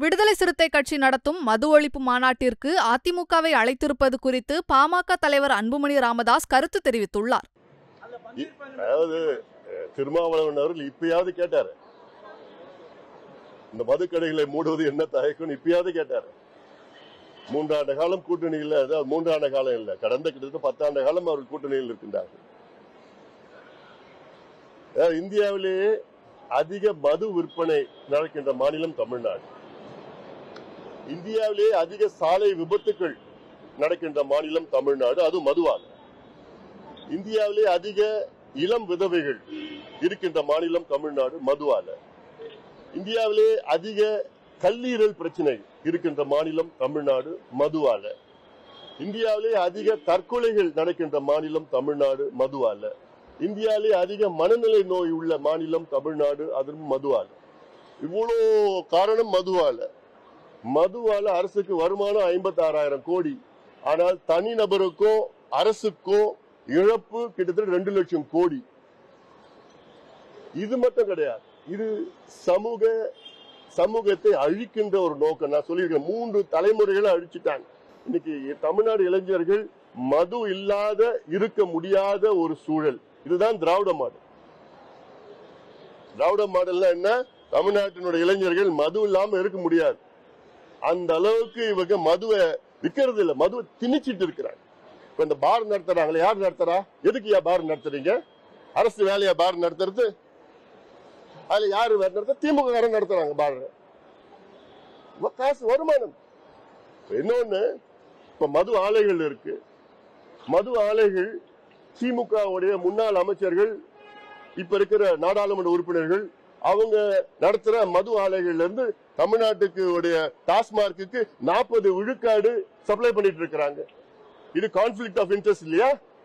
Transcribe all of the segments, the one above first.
விடுதலை சிறுத்தை கட்சி நடத்தும் மது ஒழிப்பு மாநாட்டிற்கு அதிமுகவை அழைத்திருப்பது குறித்து பாமக தலைவர் அன்புமணி ராமதாஸ் கருத்து தெரிவித்துள்ளார் அதாவது அஹ், திருமாவளவன் அவர்கள் இப்பயாவது கேட்டாரு இந்த மதுக்கடைகளை மூடுவது என்ன தயக்கம்னு இப்பயாவது கேட்டாரு மூன்றாண்டு காலம் கூட்டணியில் அதாவது மூன்றாண்டு காலம் இல்லை கடந்த கிட்டத்தட்ட பத்தாண்டு காலம் அவர்கள் கூட்டணியில் இருக்கின்றார்கள் அதாவது இந்தியாவிலேயே அதிக மது விற்பனை நடக்கின்ற மாநிலம் தமிழ்நாடு இந்தியாவிலேயே அதிக சாலை விபத்துக்கள் நடக்கின்ற மாநிலம் தமிழ்நாடு அது மதுவால் இந்தியாவிலே அதிக இளம் விதவைகள் இருக்கின்ற மாநிலம் தமிழ்நாடு மதுவால இந்தியாவிலே அதிக கல்லீரல் பிரச்சனை இருக்கின்ற மாநிலம் தமிழ்நாடு மதுவால இந்தியாவிலே அதிக தற்கொலைகள் நடக்கின்ற மாநிலம் தமிழ்நாடு மதுவால இந்தியாவிலே அதிக மனநிலை நோய் உள்ள மாநிலம் தமிழ்நாடு அதுவும் மதுவால இவ்வளோ காரணம் மதுவால மதுவால அரசுக்கு வருமானம் ஐம்பத்தி ஆறாயிரம் கோடி ஆனால் தனிநபருக்கோ அரசுக்கோ இழப்பு கிட்டத்தட்ட ரெண்டு லட்சம் கோடி இது மட்டும் கிடையாது இது சமூக சமூகத்தை அழிக்கின்ற ஒரு நோக்கம் நான் சொல்லியிருக்கேன் மூன்று தலைமுறைகளை அழிச்சிட்டாங்க இன்னைக்கு தமிழ்நாடு இளைஞர்கள் மது இல்லாத இருக்க முடியாத ஒரு சூழல் இதுதான் திராவிட மாடல் திராவிட மாடல்னா என்ன தமிழ்நாட்டினுடைய இளைஞர்கள் மது இல்லாம இருக்க முடியாது அந்த அளவுக்கு இவங்க மதுவை விற்கிறது இல்ல மதுவை திணிச்சிட்டு இருக்கிறாங்க இப்ப இந்த பார் நடத்துறாங்களே யார் நடத்துறா எதுக்கு யா பார் நடத்துறீங்க அரசு வேலையா பார் நடத்துறது அதுல யாரு வேற நடத்த திமுக காரன் நடத்துறாங்க பார் காசு வருமானம் இப்ப இன்னொன்னு இப்ப மது ஆலைகள் இருக்கு மது ஆலைகள் திமுக உடைய முன்னாள் அமைச்சர்கள் இப்ப இருக்கிற நாடாளுமன்ற உறுப்பினர்கள் அவங்க நடத்துற மது ஆலைகள்ல இருந்து தமிழ்நாட்டுக்கு உடைய டாஸ்மார்க்கு நாற்பது விழுக்காடு சப்ளை பண்ணிட்டு இருக்கிறாங்க இது கான்ஃபிளிக் ஆஃப் இன்ட்ரெஸ்ட் இல்லையா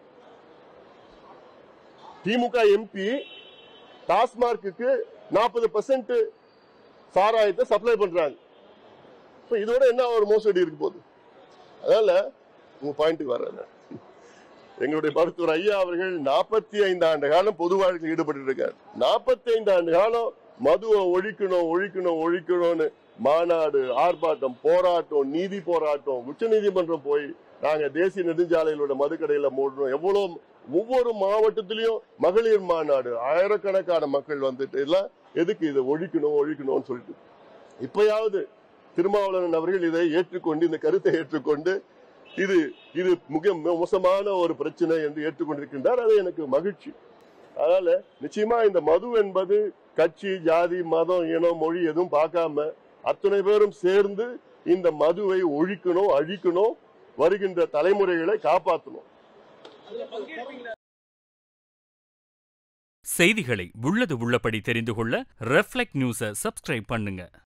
திமுக எம்பி டாஸ்மார்க்கு நாற்பது பர்சன்ட் சாராயத்தை சப்ளை பண்றாங்க இப்ப இதோட என்ன ஒரு மோசடி இருக்கு போகுது அதனால உங்க பாயிண்ட்டுக்கு வர்றேன் எங்களுடைய மருத்துவர் ஐயா அவர்கள் நாற்பத்தி ஐந்து ஆண்டு காலம் பொது வாழ்க்கையில் ஈடுபட்டு இருக்காரு நாற்பத்தி ஐந்து ஆண்டு காலம் மதுவை ஒழிக்கணும் ஒழிக்கணும் ஒழிக்கணும்னு மாநாடு ஆர்ப்பாட்டம் போராட்டம் நீதி போராட்டம் உச்ச நீதிமன்றம் போய் நாங்க தேசிய நெடுஞ்சாலைகளோட மதுக்கடையில மூடணும் எவ்வளவு ஒவ்வொரு மாவட்டத்திலயும் மகளிர் மாநாடு ஆயிரக்கணக்கான மக்கள் வந்துட்டு எல்லாம் எதுக்கு இதை ஒழிக்கணும் ஒழிக்கணும்னு சொல்லிட்டு இப்பயாவது திருமாவளவன் அவர்கள் இதை ஏற்றுக்கொண்டு இந்த கருத்தை ஏற்றுக்கொண்டு இது இது மிக மோசமான ஒரு பிரச்சனை என்று ஏற்றுக்கொண்டிருக்கின்றார் அது எனக்கு மகிழ்ச்சி அதனால நிச்சயமா இந்த மது என்பது கட்சி ஜாதி மதம் இனம் மொழி எதுவும் பார்க்காம அத்தனை பேரும் சேர்ந்து இந்த மதுவை ஒழிக்கணும் அழிக்கணும் வருகின்ற தலைமுறைகளை காப்பாற்றணும் செய்திகளை உள்ளது உள்ளபடி தெரிந்து கொள்ள ரெஃப்ளெக்ட் நியூஸை சப்ஸ்கிரைப் பண்ணுங்க